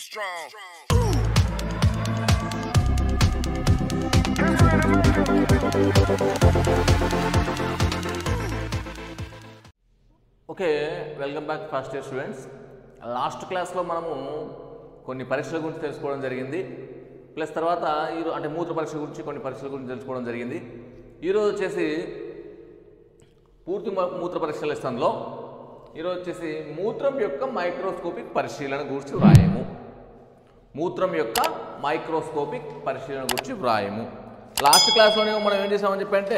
strong. Okay welcome back first year students last క్లాస్లో మనము కొన్ని పరీక్షల గురించి తెలుసుకోవడం జరిగింది ప్లస్ తర్వాత ఈరో అంటే మూత్ర పరీక్ష గురించి కొన్ని పరీక్షల గురించి తెలుసుకోవడం జరిగింది ఈరోజు వచ్చేసి పూర్తి మ- మూత్ర పరీక్షల స్థానంలో ఈరోజు వచ్చేసి మూత్రం యొక్క మైక్రోస్కోపిక్ పరిశీలన గురించి వ్రాయము మూత్రం యొక్క మైక్రోస్కోపిక్ పరిశీలన గురించి వ్రాయము లాస్ట్ క్లాస్లోనే మనం ఏం చేసామని చెప్పంటే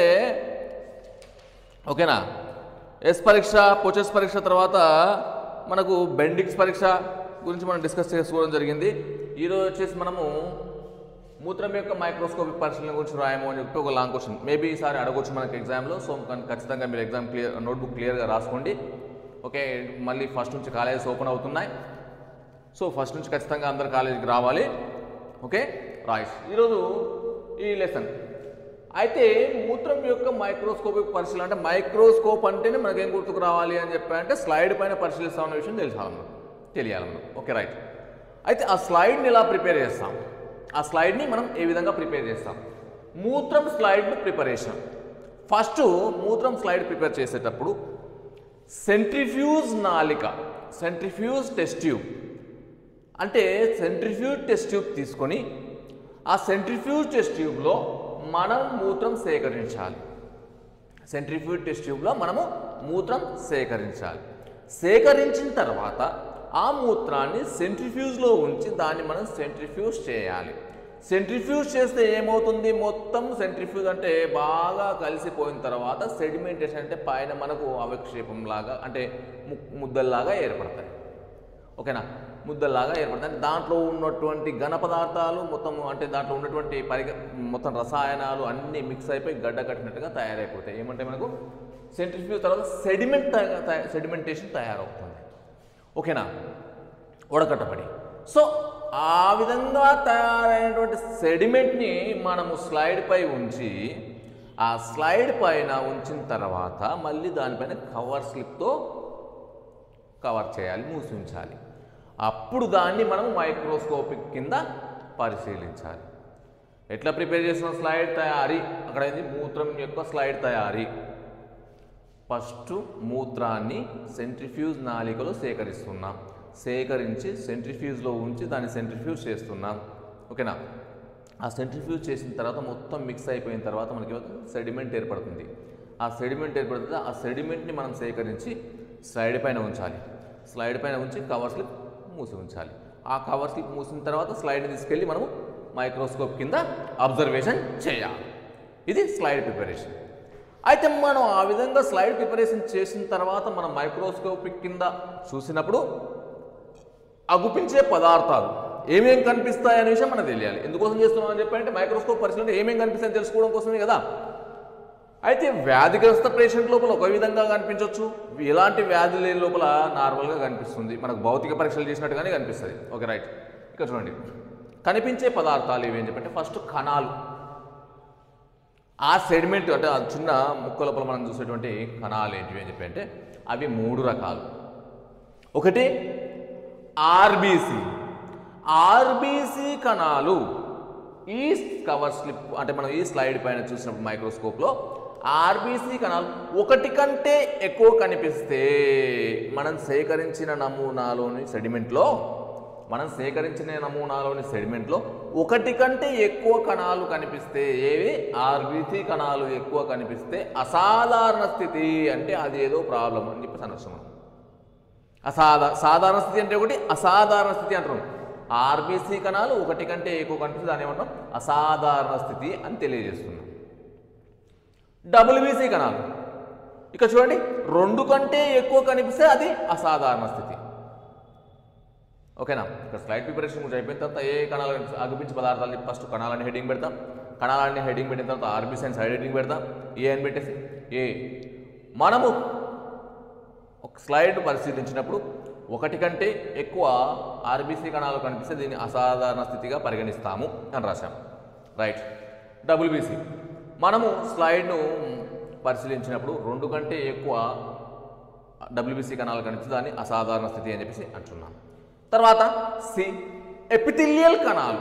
ఓకేనా ఎస్ పరీక్ష పోచెస్ పరీక్ష తర్వాత మనకు బెండిక్స్ పరీక్ష గురించి మనం డిస్కస్ చేసుకోవడం జరిగింది ఈరోజు వచ్చేసి మనము మూత్రం యొక్క మైక్రోస్కోపిక్ పరిశీలన గురించి రాయము అని చెప్పి ఒక లాంగ్ క్వశ్చన్ మేబీ ఈసారి అడగొచ్చు మనకి ఎగ్జామ్లో సో కానీ ఖచ్చితంగా మీరు ఎగ్జామ్ క్లియర్ నోట్బుక్ క్లియర్గా రాసుకోండి ఓకే మళ్ళీ ఫస్ట్ నుంచి కాలేజెస్ ఓపెన్ అవుతున్నాయి సో ఫస్ట్ నుంచి ఖచ్చితంగా అందరు కాలేజీకి రావాలి ఓకే రైట్ ఈరోజు ఈ లెసన్ అయితే మూత్రం యొక్క మైక్రోస్కోపిక్ పరిశీలన అంటే మైక్రోస్కోప్ అంటేనే మనకి ఏం గుర్తుకు రావాలి అని చెప్పి అంటే స్లైడ్ పైన పరిశీలిస్తామన్న విషయం తెలిసాలి మనం తెలియాలి మనం ఓకే రైట్ అయితే ఆ స్లైడ్ని ఎలా ప్రిపేర్ చేస్తాం ఆ స్లైడ్ని మనం ఏ విధంగా ప్రిపేర్ చేస్తాం మూత్రం స్లైడ్ ప్రిపరేషన్ ఫస్ట్ మూత్రం స్లైడ్ ప్రిపేర్ చేసేటప్పుడు సెంట్రిఫ్యూజ్ నాలిక సెంట్రిఫ్యూజ్ టెస్ట్ ట్యూబ్ అంటే సెంట్రిఫ్యూజ్ టెస్ట్ ట్యూబ్ తీసుకొని ఆ సెంట్రిఫ్యూజ్ టెస్ట్ ట్యూబ్లో మనం మూత్రం సేకరించాలి సెంట్రిఫ్యూజ్ టెస్ట్ ట్యూబ్లో మనము మూత్రం సేకరించాలి సేకరించిన తర్వాత ఆ మూత్రాన్ని సెంట్రిఫ్యూజ్లో ఉంచి దాన్ని మనం సెంట్రిఫ్యూజ్ చేయాలి సెంట్రిఫ్యూజ్ చేస్తే ఏమవుతుంది మొత్తం సెంట్రిఫ్యూజ్ అంటే బాగా కలిసిపోయిన తర్వాత సెడిమెంటేషన్ అంటే పైన మనకు అవక్షేపం లాగా అంటే ము- ముద్దల్లాగా ఏర్పడతాయి ఓకేనా ముద్దల్లాగా ఏర్పడతాయి దాంట్లో ఉన్నటువంటి ఘన పదార్థాలు మొత్తం అంటే దాంట్లో ఉన్నటువంటి పరిగ మొత్తం రసాయనాలు అన్నీ మిక్స్ అయిపోయి గడ్డ కట్టినట్టుగా తయారైపోతాయి ఏమంటే మనకు సెంట్రిఫ్యూజ్ తర్వాత సెడిమెంట్ సెడిమెంటేషన్ తయారవుతుంది ఓకేనా ఉడకట్టబడి సో ఆ విధంగా తయారైనటువంటి సెడిమెంట్ని మనము స్లైడ్ పై ఉంచి ఆ స్లైడ్ పైన ఉంచిన తర్వాత మళ్ళీ దానిపైన కవర్ స్లిప్తో కవర్ చేయాలి మూసి ఉంచాలి అప్పుడు దాన్ని మనం మైక్రోస్కోపిక్ కింద పరిశీలించాలి ఎట్లా ప్రిపేర్ చేసిన స్లైడ్ తయారీ అక్కడ ఏంది మూత్రం యొక్క స్లైడ్ తయారీ ఫస్ట్ మూత్రాన్ని సెంట్రిఫ్యూజ్ నాలికలో సేకరిస్తున్నాం సేకరించి సెంట్రిఫ్యూజ్లో ఉంచి దాన్ని సెంట్రిఫ్యూజ్ చేస్తున్నాం ఓకేనా ఆ సెంట్రిఫ్యూజ్ చేసిన తర్వాత మొత్తం మిక్స్ అయిపోయిన తర్వాత మనకి సెడిమెంట్ ఏర్పడుతుంది ఆ సెడిమెంట్ ఏర్పడుతుంది ఆ సెడిమెంట్ని మనం సేకరించి స్లైడ్ పైన ఉంచాలి స్లైడ్ పైన ఉంచి కవర్ స్లిప్ మూసి ఉంచాలి ఆ కవర్ స్లిప్ మూసిన తర్వాత స్లైడ్ని తీసుకెళ్ళి మనము మైక్రోస్కోప్ కింద అబ్జర్వేషన్ చేయాలి ఇది స్లైడ్ ప్రిపరేషన్ అయితే మనం ఆ విధంగా స్లైడ్ ప్రిపరేషన్ చేసిన తర్వాత మనం మైక్రోస్కోపిక్ కింద చూసినప్పుడు అగుపించే పదార్థాలు ఏమేం కనిపిస్తాయి అనే విషయం మనకు తెలియాలి ఎందుకోసం చేస్తున్నాం అని చెప్పంటే మైక్రోస్కోప్ పరిశీలన ఏమేం కనిపిస్తాయని తెలుసుకోవడం కోసమే కదా అయితే వ్యాధిగ్రస్త పేషెంట్ లోపల ఒక విధంగా కనిపించవచ్చు ఇలాంటి వ్యాధి లేని లోపల నార్మల్గా కనిపిస్తుంది మనకు భౌతిక పరీక్షలు చేసినట్టుగానే కనిపిస్తుంది ఓకే రైట్ ఇక్కడ చూడండి కనిపించే పదార్థాలు ఏవి అని చెప్పంటే ఫస్ట్ కణాలు ఆ సెడిమెంట్ అంటే ఆ చిన్న ముక్క లోపల మనం చూసేటువంటి కణాలు ఏంటివి అని చెప్పి అంటే అవి మూడు రకాలు ఒకటి ఆర్బీసీ ఆర్బీసీ కణాలు ఈ కవర్ స్లిప్ అంటే మనం ఈ స్లైడ్ పైన చూసినప్పుడు మైక్రోస్కోప్లో ఆర్బీసీ కణాలు ఒకటి కంటే ఎక్కువ కనిపిస్తే మనం సేకరించిన నమూనాలోని సెడిమెంట్లో మనం సేకరించిన నమూనాలోని సెడిమెంట్లో ఒకటి కంటే ఎక్కువ కణాలు కనిపిస్తే ఏవి ఆర్బీసీ కణాలు ఎక్కువ కనిపిస్తే అసాధారణ స్థితి అంటే అది ఏదో ప్రాబ్లం అని చెప్పి అనొచ్చు మనం అసాధా సాధారణ స్థితి అంటే ఒకటి అసాధారణ స్థితి అంటారు ఆర్బీసీ కణాలు ఒకటి కంటే ఎక్కువ కనిపిస్తే దాని ఏమంటాం అసాధారణ స్థితి అని తెలియజేస్తున్నాం డబ్ల్యూబీసీ కణాలు ఇక చూడండి రెండు కంటే ఎక్కువ కనిపిస్తే అది అసాధారణ స్థితి ఓకేనా ఇక్కడ స్లైడ్ ప్రిపరేషన్ గురించి అయిపోయిన తర్వాత ఏ కణాలు కనిపిస్తాయి? అగుపించే పదార్థాలు ఫస్ట్ కణాలని హెడ్డింగ్ పెడతాం కణాలని హెడ్డింగ్ పెట్టిన తర్వాత ఆర్బీసీ అని సైడ్ హెడ్డింగ్ పెడతాం ఏ అని పెట్టేసి ఏ మనము ఒక స్లైడ్ పరిశీలించినప్పుడు ఒకటి కంటే ఎక్కువ ఆర్బీసీ కణాలు కనిపిస్తే దీన్ని అసాధారణ స్థితిగా పరిగణిస్తాము అని రాశాం రైట్ డబ్ల్యూబీసీ మనము స్లైడ్ను పరిశీలించినప్పుడు రెండు కంటే ఎక్కువ డబ్ల్యూబీసీ కణాలు కనిపిస్తే దాన్ని అసాధారణ స్థితి అని చెప్పేసి అంటున్నాం తర్వాత సి ఎపిథిలియల్ కణాలు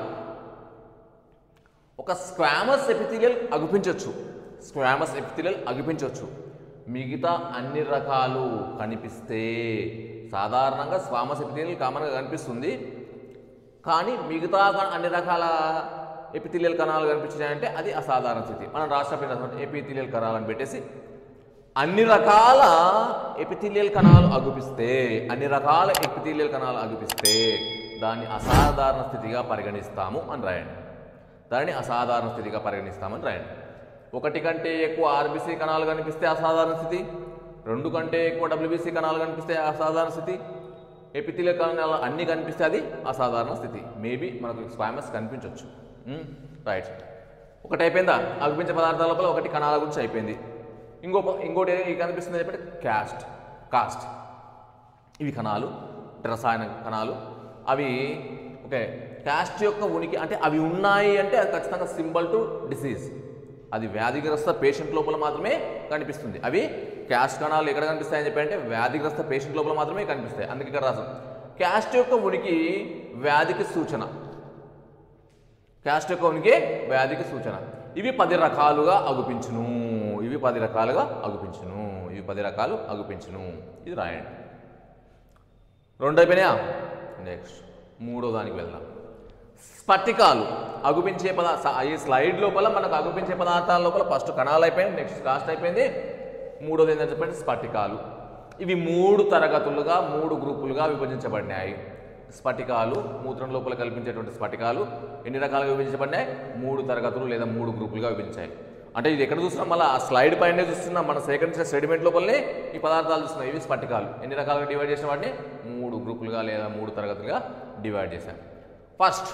ఒక స్క్వామస్ ఎపిథిలియల్ అగుపించవచ్చు స్క్వామస్ ఎపిథిలియల్ అగుపించవచ్చు మిగతా అన్ని రకాలు కనిపిస్తే సాధారణంగా స్వామస్ ఎపిథిలియల్ కామన్గా కనిపిస్తుంది కానీ మిగతా క- అన్ని రకాల ఎపిథిలియల్ కణాలు కనిపించాయంటే అది అసాధారణ స్థితి మనం రాష్ట్రపతి ఎపిథిలియల్ కణాలను పెట్టేసి అన్ని రకాల ఎపిథిలియల్ కణాలు అగుపిస్తే అన్ని రకాల ఎపిథిలియల్ కణాలు అగుపిస్తే దాన్ని అసాధారణ స్థితిగా పరిగణిస్తాము అని రాయండి దానిని అసాధారణ స్థితిగా పరిగణిస్తామని రాయండి ఒకటి కంటే ఎక్కువ ఆర్బీసీ కణాలు కనిపిస్తే అసాధారణ స్థితి రెండు కంటే ఎక్కువ డబ్ల్యూబీసీ కణాలు కనిపిస్తే అసాధారణ స్థితి ఎపిథిలియల్ కణాలు అన్ని కనిపిస్తే అది అసాధారణ స్థితి మేబీ మనకు స్వామస్ కనిపించవచ్చు రైట్ ఒకటి అయిపోయిందా అగుపించే పదార్థాల లోపల ఒకటి కణాల గురించి అయిపోయింది ఇంకో ప- ఇంకోటి ఏ- కనిపిస్తుంది చెప్పంటే క్యాస్ట్ కాస్ట్ ఇవి కణాలు అంటే రసాయన కణాలు అవి ఓకే క్యాస్ట్ యొక్క ఉనికి అంటే అవి ఉన్నాయి అంటే అది ఖచ్చితంగా సింబల్ టు డిసీజ్ అది వ్యాధిగ్రస్త పేషెంట్ లోపల మాత్రమే కనిపిస్తుంది అవి క్యాస్ట్ కణాలు ఎక్కడ కనిపిస్తాయని చెప్పి అంటే వ్యాధిగ్రస్త పేషెంట్ లోపల మాత్రమే కనిపిస్తాయి అందుకే ఇక్కడ రాసాం క్యాస్ట్ యొక్క ఉనికి వ్యాధికి సూచన క్యాస్ట్ యొక్క ఉనికి వ్యాధికి సూచన ఇవి పది రకాలుగా అగుపించును ఇవి పది రకాలుగా అగుపించును ఇవి పది రకాలు అగుపించును ఇది రాయండి రెండు అయిపోయినాయా నెక్స్ట్ మూడో దానికి వెళ్దాం స్ఫటికాలు అగుపించే పదా స- ఈ స్లైడ్ లోపల మనకు అగుపించే పదార్థాల లోపల ఫస్ట్ కణాలు అయిపోయింది నెక్స్ట్ కాస్ట్ అయిపోయింది మూడోది ఏంటంటే చెప్పండి స్ఫటికాలు ఇవి మూడు తరగతులుగా మూడు గ్రూపులుగా విభజించబడినాయి స్ఫటికాలు మూత్రం లోపల కల్పించేటువంటి స్ఫటికాలు ఎన్ని రకాలుగా విభజించబడినాయి మూడు తరగతులు లేదా మూడు గ్రూపులుగా విభజించాయి అంటే ఇది ఎక్కడ చూస్తున్నాం మళ్ళీ ఆ స్లైడ్ పైనే చూస్తున్నాం మన సేకరించిన సెడిమెంట్ లోపలనే ఈ పదార్థాలు చూస్తున్నాం ఇవి స్ఫటికాలు ఎన్ని రకాలుగా డివైడ్ చేసిన వాటిని మూడు గ్రూపులుగా లేదా మూడు తరగతులుగా డివైడ్ చేశాం ఫస్ట్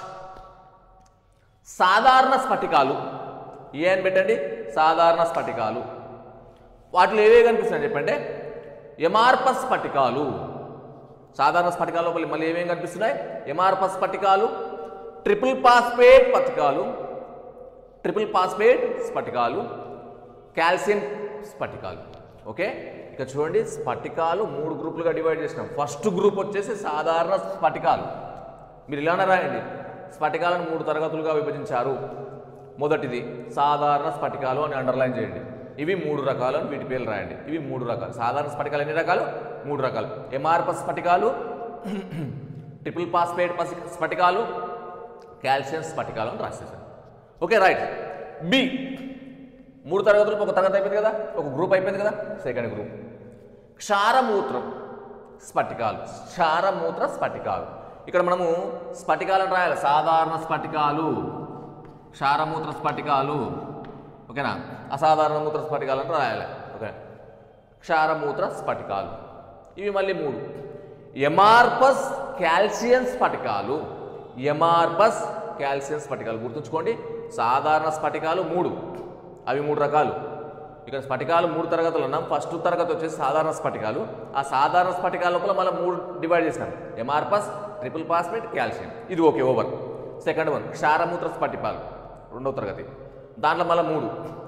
సాధారణ స్ఫటికాలు ఏ అని పెట్టండి సాధారణ స్ఫటికాలు వాటిలో ఏవే కనిపిస్తున్నాయి చెప్పంటే ఎమార్పస్ స్ఫటికాలు సాధారణ స్ఫటికాల లోపల మళ్ళీ ఏమేమి కనిపిస్తున్నాయి ఎమార్పస్ స్ఫటికాలు ట్రిపుల్ పాస్పేట్ స్ఫటికాలు ట్రిపుల్ పాస్పేట్ స్ఫటికాలు కాల్షియం స్ఫటికాలు ఓకే ఇక చూడండి స్ఫటికాలు మూడు గ్రూపులుగా డివైడ్ చేసినాం ఫస్ట్ గ్రూప్ వచ్చేసి సాధారణ స్ఫటికాలు మీరు ఇలానే రాయండి స్ఫటికాలను మూడు తరగతులుగా విభజించారు మొదటిది సాధారణ స్ఫటికాలు అని అండర్లైన్ చేయండి ఇవి మూడు రకాలు అని వీటి పేర్లు రాయండి ఇవి మూడు రకాలు సాధారణ స్ఫటికాలు ఎన్ని రకాలు మూడు రకాలు ఎంఆర్పస్ స్ఫటికాలు ట్రిపుల్ పాస్పేట్ పసి స్ఫటికాలు కాల్షియం స్ఫటికాలు అని రాసేసాను ఓకే రైట్ బి మూడు తరగతులు ఒక తరగతి అయిపోయింది కదా ఒక గ్రూప్ అయిపోయింది కదా సెకండ్ గ్రూప్ క్షారమూత్రం స్ఫటికాలు క్షారమూత్ర స్ఫటికాలు ఇక్కడ మనము స్ఫటికాలను రాయాలి సాధారణ స్ఫటికాలు క్షారమూత్ర స్ఫటికాలు ఓకేనా అసాధారణ మూత్ర స్ఫటికాలను రాయాలి ఓకే క్షారమూత్ర స్ఫటికాలు ఇవి మళ్ళీ మూడు ఎమార్పస్ కాల్షియం స్ఫటికాలు ఎమార్పస్ కాల్షియం స్ఫటికాలు గుర్తుంచుకోండి సాధారణ స్ఫటికాలు మూడు అవి మూడు రకాలు ఇక్కడ స్ఫటికాలు మూడు తరగతులు ఉన్నాం ఫస్ట్ తరగతి వచ్చేసి సాధారణ స్ఫటికాలు ఆ సాధారణ స్ఫటికాల లోపల మళ్ళీ మూడు డివైడ్ చేసినాం ఎమార్పస్ ట్రిపుల్ పాస్పేట్ కాల్షియం ఇది ఓకే ఓవర్ సెకండ్ వన్ క్షారమూత్ర స్ఫటికాలు రెండవ తరగతి దాంట్లో మళ్ళీ మూడు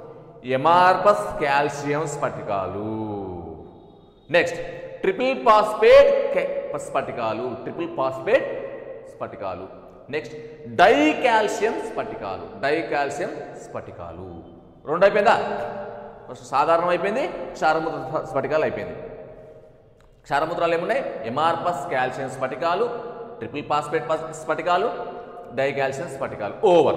ఎమార్పస్ కాల్షియం స్ఫటికాలు నెక్స్ట్ ట్రిపుల్ పాస్పేట్ స్ఫటికాలు ట్రిపుల్ పాస్పేట్ స్ఫటికాలు నెక్స్ట్ డై కాల్షియం స్ఫటికాలు డై కాల్షియం స్ఫటికాలు రెండు అయిపోయిందా ఫస్ట్ సాధారణం అయిపోయింది క్షారముద్ర స్ఫ- స్ఫటికాలు అయిపోయింది క్షారముద్రాలు ఏమున్నాయి ఎమార్పస్ కాల్షియం స్ఫటికాలు ట్రిపుల్ పాస్పేట్ పస్- స్ఫటికాలు డై కాల్షియం స్ఫటికాలు ఓవర్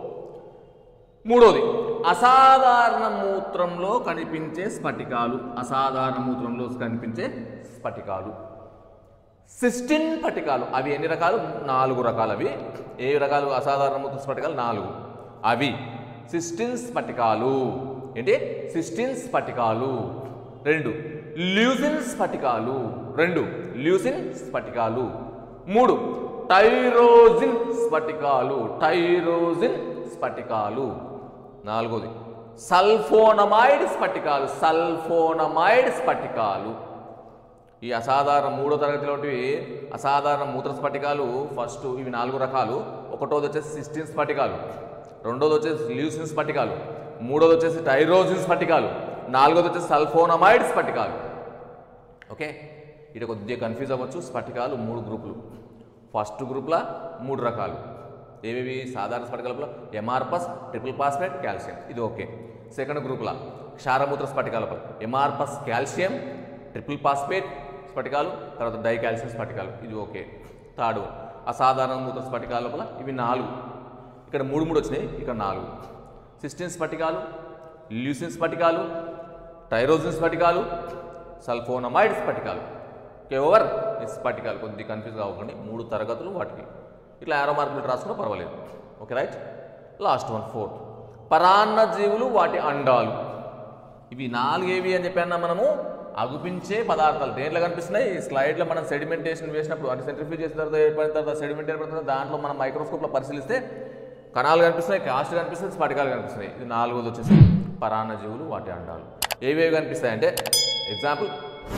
మూడోది అసాధారణ మూత్రంలో కనిపించే స్ఫటికాలు అసాధారణ మూత్రంలో కనిపించే స్ఫటికాలు సిస్టిన్ స్ఫటికాలు అవి ఎన్ని రకాలు నాలుగు రకాలు అవి ఏ రకాలు అసాధారణ మూత్ర స్ఫటికాలు నాలుగు అవి సిస్టిన్ స్ఫటికాలు ఏంటి సిస్టిన్ స్ఫటికాలు రెండు ల్యూసిన్ స్ఫటికాలు రెండు ల్యూసిన్ స్ఫటికాలు మూడు టైరోజిన్ స్ఫటికాలు టైరోజిన్ స్ఫటికాలు నాలుగోది సల్ఫోనమైడ్ స్ఫటికాలు సల్ఫోనమైడ్ స్ఫటికాలు ఈ అసాధారణ మూడో తరగతిలోటివి అసాధారణ మూత్ర స్ఫటికాలు ఫస్ట్ ఇవి నాలుగు రకాలు ఒకటోది వచ్చేసి సిస్టిన్ స్ఫటికాలు రెండోది వచ్చేసి ల్యూసిన్ స్ఫటికాలు మూడోది వచ్చేసి టైరోజిన్ స్ఫటికాలు నాలుగోది వచ్చేసి సల్ఫోనమైడ్ స్ఫటికాలు ఓకే ఇది కొద్దిగా కన్ఫ్యూజ్ అవ్వచ్చు స్ఫటికాలు మూడు గ్రూపులు ఫస్ట్ గ్రూప్లో మూడు రకాలు ఏవేవి సాధారణ స్ఫటికాలపలో ఎంఆర్పస్ ట్రిపుల్ పాస్పేట్ కాల్షియం ఇది ఓకే సెకండ్ గ్రూప్లో క్షారమూత్ర స్ఫటికాలపల ఎంఆర్పస్ కాల్షియం ట్రిపుల్ పాస్పేట్ స్ఫటికాలు తర్వాత డై కాల్షియం స్ఫటికాలు ఇది ఓకే థర్డ్ వన్ అసాధారణ మూత్ర స్ఫటికాల లోపల ఇవి నాలుగు ఇక్కడ మూడు మూడు వచ్చినాయి ఇక్కడ నాలుగు సిస్టిన్ స్ఫటికాలు ల్యూసిన్ స్ఫటికాలు టైరోజిన్ స్ఫటికాలు సల్ఫోనమైడ్ స్ఫటికాలు ఓవర్ ఈ స్ఫటికాలు కొద్ది కన్ఫ్యూజ్ కావకండి మూడు తరగతులు వాటికి ఇట్లా ఆరో మార్కులు రాసుకున్నా పర్వాలేదు okay right last one fourth పరాన్న జీవులు వాటి అండాలు ఇవి నాలుగేవి అని చెప్పాను మనము అగుపించే పదార్థాలు దేంట్లో కనిపిస్తున్నాయి ఈ స్లైడ్లో మనం సెడిమెంటేషన్ వేసినప్పుడు అంటే సెంట్రిఫ్యూజ్ చేసిన తర్వాత ఏర్పడిన తర్వాత సెడిమెంట్ ఏర్పడుతుంది దాంట్లో మనం మైక్రోస్కోప్లో పరిశీలిస్తే కణాలు కనిపిస్తున్నాయి కాస్ట్ కనిపిస్తుంది స్ఫటికాలు కనిపిస్తున్నాయి ఇది నాలుగోది వచ్చేసి పరాన్న జీవులు వాటి అండాలు ఏవేవి కనిపిస్తాయి అంటే ఎగ్జాంపుల్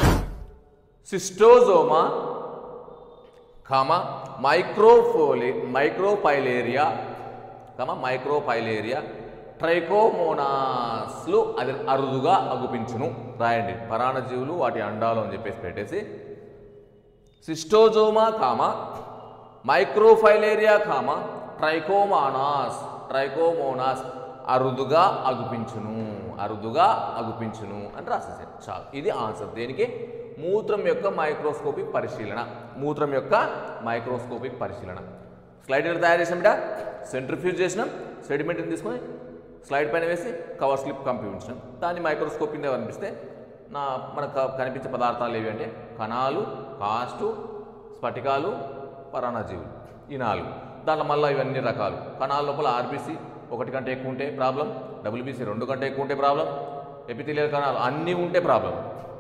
సిస్టోజోమా కామ మైక్రోఫోలి మైక్రోపైలేరియా కామ మైక్రోపైలేరియా ట్రైకోమోనాస్లు అది అరుదుగా అగుపించును రాయండి పరాణజీవులు వాటి అండాలు అని చెప్పేసి పెట్టేసి schistosoma comma microfilaria comma trichomonas trichomonas అరుదుగా అగుపించును అరుదుగా అగుపించును అని రాసేసారు చాలు ఇది ఆన్సర్ దేనికి మూత్రం యొక్క మైక్రోస్కోపిక్ పరిశీలన మూత్రం యొక్క మైక్రోస్కోపిక్ పరిశీలన స్లైడ్ ఎలా తయారు చేసామిట సెంట్రిఫ్యూజ్ చేసినాం సెడిమెంట్ని తీసుకొని స్లైడ్ పైన వేసి కవర్ స్లిప్ కంపించినాం దాన్ని మైక్రోస్కోప్ కింద కనిపిస్తే నా మనకు క- కనిపించే పదార్థాలు ఏవి అంటే కణాలు కాస్టు స్ఫటికాలు పరాణజీవులు ఈ నాలుగు దాంట్లో మళ్ళీ ఇవన్నీ రకాలు కణాల లోపల ఆర్బీసీ ఒకటి కంటే ఎక్కువ ఉంటే ప్రాబ్లం డబ్ల్యూబీసీ రెండు కంటే ఎక్కువ ఉంటే ప్రాబ్లం ఎపిథిలియల్ కణాలు అన్నీ ఉంటే ప్రాబ్లం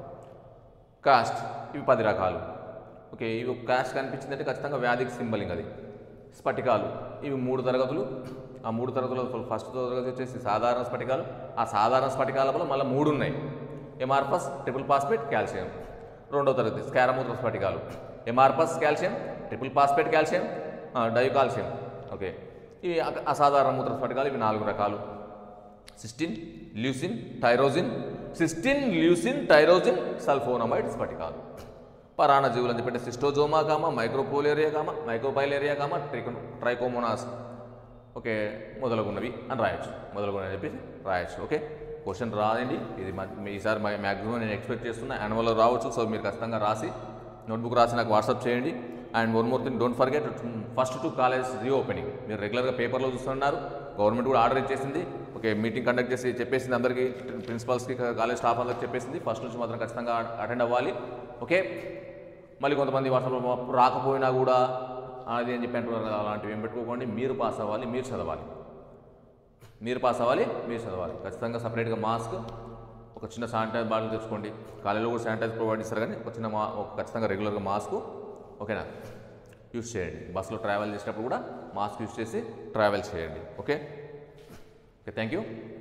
కాస్ట్ ఇవి పది రకాలు ఓకే ఇవి కాస్ట్ కనిపించిందంటే ఖచ్చితంగా వ్యాధికి సింబలింగ్ అది స్ఫటికాలు ఇవి మూడు తరగతులు ఆ మూడు తరగతులు ఫస్ట్ తరగతి వచ్చేసి సాధారణ స్ఫటికాలు ఆ సాధారణ స్ఫటికాల వల్ల మళ్ళీ మూడు ఉన్నాయి ఎంఆర్పస్ ట్రిపుల్ పాస్పేట్ కాల్షియం రెండో తరగతి స్కారమూత్ర స్ఫటికాలు amorphous calcium triple phosphate calcium dicalcium okay ఇవి అక- అసాధారణ మూత్ర స్ఫటికాలు ఇవి నాలుగు రకాలు cystine leucine tyrosine cystine leucine tyrosine sulphonamide స్ఫటికాలు పరాణజీవులు అని చెప్పంటే schistosoma comma microfilaria comma microfilaria comma ట్రికో ట్రైకోమోనాస్ ఓకే మొదలగున్నవి అని రాయొచ్చు మొదలగున్నవి అని చెప్పేసి రాయొచ్చు ఓకే క్వశ్చన్ రాదండి ఇది మా- మీ ఈసారి మ్యాక్సిమం నేను ఎక్స్పెక్ట్ చేస్తున్నా యాన్యువల్లో రావచ్చు సో మీరు ఖచ్చితంగా రాసి నోట్బుక్ రాసి నాకు వాట్సాప్ చేయండి and one more thing don't forget first to college reopening మీరు రెగ్యులర్గా పేపర్లో చూస్తున్నారు గవర్నమెంట్ కూడా ఆర్డర్ ఇచ్చేసింది ఓకే మీటింగ్ కండక్ట్ చేసి చెప్పేసింది అందరికీ ప్రిన్సిపల్స్కి కాలేజ్ స్టాఫ్ అందరికి చెప్పేసింది ఫస్ట్ నుంచి మాత్రం ఖచ్చితంగా అటెండ్ అవ్వాలి ఓకే మళ్ళీ కొంతమంది వాట్సాప్లో రాకపోయినా కూడా అది అని చెప్పి అంటున్నారు కదా అలాంటివి ఏం పెట్టుకోకండి మీరు పాస్ అవ్వాలి మీరు చదవాలి మీరు పాస్ అవ్వాలి మీరు చదవాలి ఖచ్చితంగా సపరేట్గా మాస్క్ ఒక చిన్న శానిటైజర్ బాటిల్ తెచ్చుకోండి కాలేజీలో కూడా శానిటైజర్ ప్రొవైడ్ చేస్తారు కానీ ఒక చిన్న మా ఒక ఖచ్చితంగా రెగ్యులర్గా మాస్క్ ఓకేనా యూస్ చేయండి బస్సులో ట్రావెల్ చేసేటప్పుడు కూడా మాస్క్ యూస్ చేసి ట్రావెల్ చేయండి ఓకే ఓకే థ్యాంక్ యూ